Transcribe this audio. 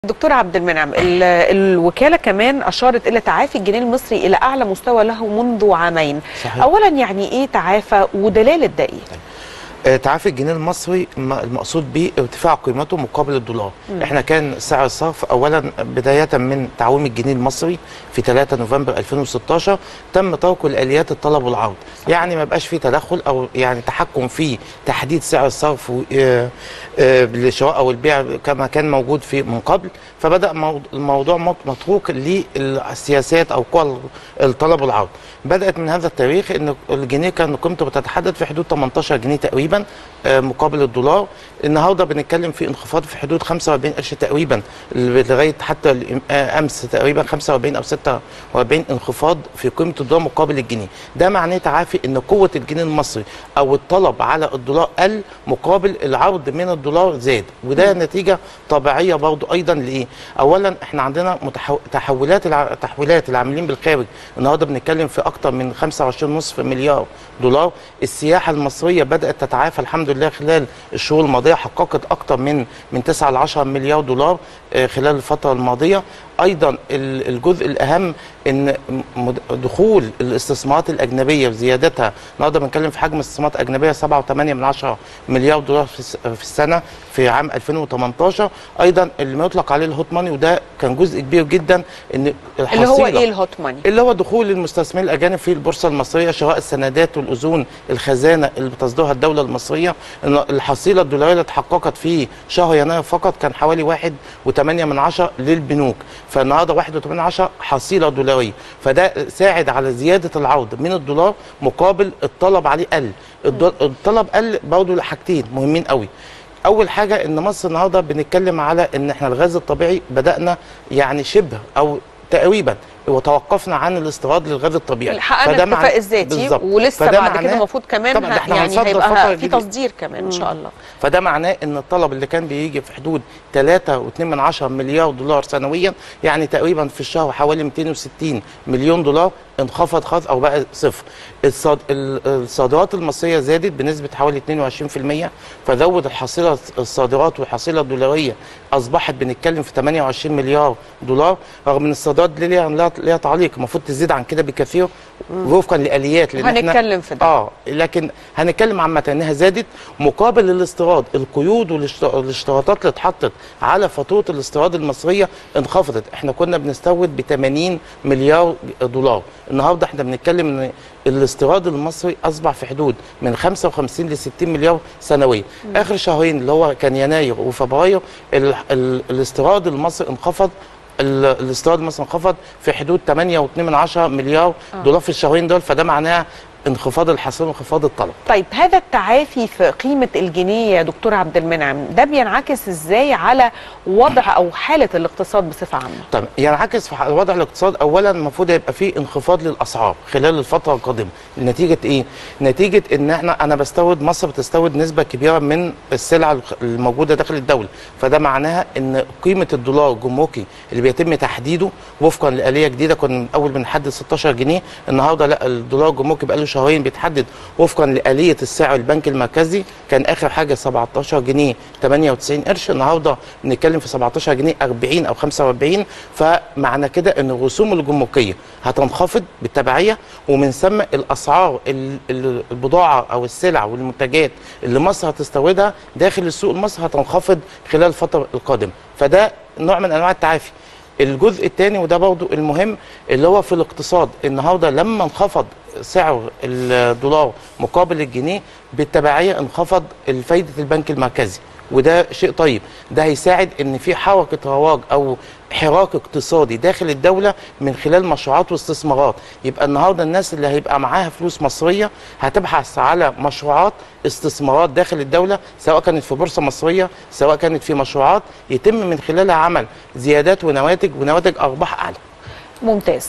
دكتور عبد المنعم ال- الوكالة كمان أشارت إلى تعافي الجنيه المصري إلى أعلى مستوى له منذ عامين صحيح. أولا يعني إيه تعافى ودلالة ده إيه؟ آه، تعافي الجنيه المصري م- المقصود به ارتفاع قيمته مقابل الدولار مم. احنا كان سعر الصرف اولا بدايه من تعويم الجنيه المصري في 3 نوفمبر 2016 تم ترك الاليات الطلب والعرض يعني ما بقاش في تدخل او يعني تحكم في تحديد سعر الصرف و- آه، آه، للشراء او البيع كما كان موجود في من قبل فبدا مو- الموضوع مط- متروك للسياسات او قوى الطلب والعرض بدات من هذا التاريخ ان الجنيه كان قيمته بتتحدد في حدود 18 جنيه تقريبا آه، مقابل الدولار النهارده بنتكلم في انخفاض في حدود 45 قرش تقريبا لغايه حتى ال- آه، امس تقريبا 45 او 46 انخفاض في قيمه الدولار مقابل الجنيه ده معناه تعافي ان قوه الجنيه المصري او الطلب على الدولار قل مقابل العرض من الدولار زاد وده نتيجه طبيعيه برضو ايضا لايه اولا احنا عندنا متحو... تحولات الع... تحويلات العاملين بالخارج النهارده بنتكلم في اكتر من 25.5 مليار دولار السياحه المصريه بدات تتعافى الحمد لله خلال الشهور الماضيه حققت اكتر من من 9 ل 10 مليار دولار آه، خلال الفتره الماضيه ايضا ال- الجزء الاهم ان مد- دخول الاستثمارات الاجنبيه وزيادتها النهارده بنتكلم في حجم استثمارات اجنبيه 7.8 من 10 مليار دولار في الس- في السنه في عام 2018 ايضا اللي ما يطلق عليه الهوت ماني وده كان جزء كبير جدا ان اللي هو الحصيلة- إيه الهوت ماني؟ اللي هو دخول المستثمرين الاجانب في البورصه المصريه شراء السندات والاذون الخزانه اللي بتصدرها الدوله المصريه إن الحصيله الدولاريه اللي اتحققت في شهر يناير فقط كان حوالي 1.8 من عشرة للبنوك فالنهارده 1.8 من عشرة حصيله دولاريه فده ساعد على زياده العرض من الدولار مقابل الطلب عليه قل الدول- الطلب قل برضه لحاجتين مهمين قوي اول حاجه ان مصر النهارده بنتكلم على ان احنا الغاز الطبيعي بدانا يعني شبه او تقريبا وتوقفنا عن الاستيراد للغاز الطبيعي حققنا مع- الاكتفاء الذاتي بالظبط. ولسه فده بعد كده معناه- المفروض كمان طبعاً ده ه- احنا يعني هنصدر هيبقى الفترة في الجديدة. تصدير كمان إن شاء الله فده معناه ان الطلب اللي كان بيجي في حدود 3.2 من عشرة مليار دولار سنويا يعني تقريبا في الشهر حوالي 260 مليون دولار انخفض خالص او بقى صفر الصاد... ال- الصادرات المصريه زادت بنسبه حوالي 22% فزود الحصيله الصادرات والحصيله الدولاريه اصبحت بنتكلم في 28 مليار دولار رغم ان الصادرات دي ليها ليها- ليها تعليق المفروض تزيد عن كده بكثير وفقا لاليات لان إحنا- هنتكلم في ده. اه لكن هنتكلم عامه انها زادت مقابل الاستيراد القيود والاشت- والاشتراطات اللي اتحطت على فاتوره الاستيراد المصريه انخفضت احنا كنا بنستورد ب 80 مليار دولار النهارده احنا بنتكلم ان الاستيراد المصري اصبح في حدود من 55 ل 60 مليار سنويا اخر شهرين اللي هو كان يناير وفبراير ال- ال- الاستيراد المصري انخفض ال- الاستيراد المصري انخفض في حدود 8.2 مليار دولار في الشهرين دول فده معناه انخفاض الحصيله وانخفاض الطلب طيب هذا التعافي في قيمة الجنيه يا دكتور عبد المنعم ده بينعكس ازاي على وضع او حالة الاقتصاد بصفة عامة؟ طب ينعكس في وضع الاقتصاد اولا المفروض يبقى فيه انخفاض للاسعار خلال الفتره القادمه نتيجه ايه نتيجه ان احنا انا بستورد مصر بتستورد نسبه كبيره من السلع الخ- الموجوده داخل الدوله فده معناها ان قيمه الدولار الجمركي اللي بيتم تحديده وفقا لاليه جديده كنا من اول بنحدد 16 جنيه النهارده لا الدولار الجمركي بقى له شهرين بيتحدد وفقا لاليه السعر البنك المركزي كان اخر حاجه 17 جنيه 98 قرش النهارده بنتكلم في 17 جنيه 40 او 45 فمعنى كده ان الرسوم الجمركيه هتنخفض بالتبعيه ومن ثم الاسعار ال- ال- البضاعه او السلع والمنتجات اللي مصر هتستوردها داخل السوق المصري هتنخفض خلال الفتره القادمه فده نوع من انواع التعافي الجزء الثاني وده برضه المهم اللي هو في الاقتصاد النهارده لما انخفض سعر الدولار مقابل الجنيه بالتبعيه انخفض فايده البنك المركزي وده شيء طيب ده هيساعد ان في حركه رواج او حراك اقتصادي داخل الدوله من خلال مشروعات واستثمارات يبقى النهارده الناس اللي هيبقى معاها فلوس مصريه هتبحث على مشروعات استثمارات داخل الدوله سواء كانت في بورصه مصريه سواء كانت في مشروعات يتم من خلالها عمل زيادات ونواتج ونواتج ارباح اعلى ممتاز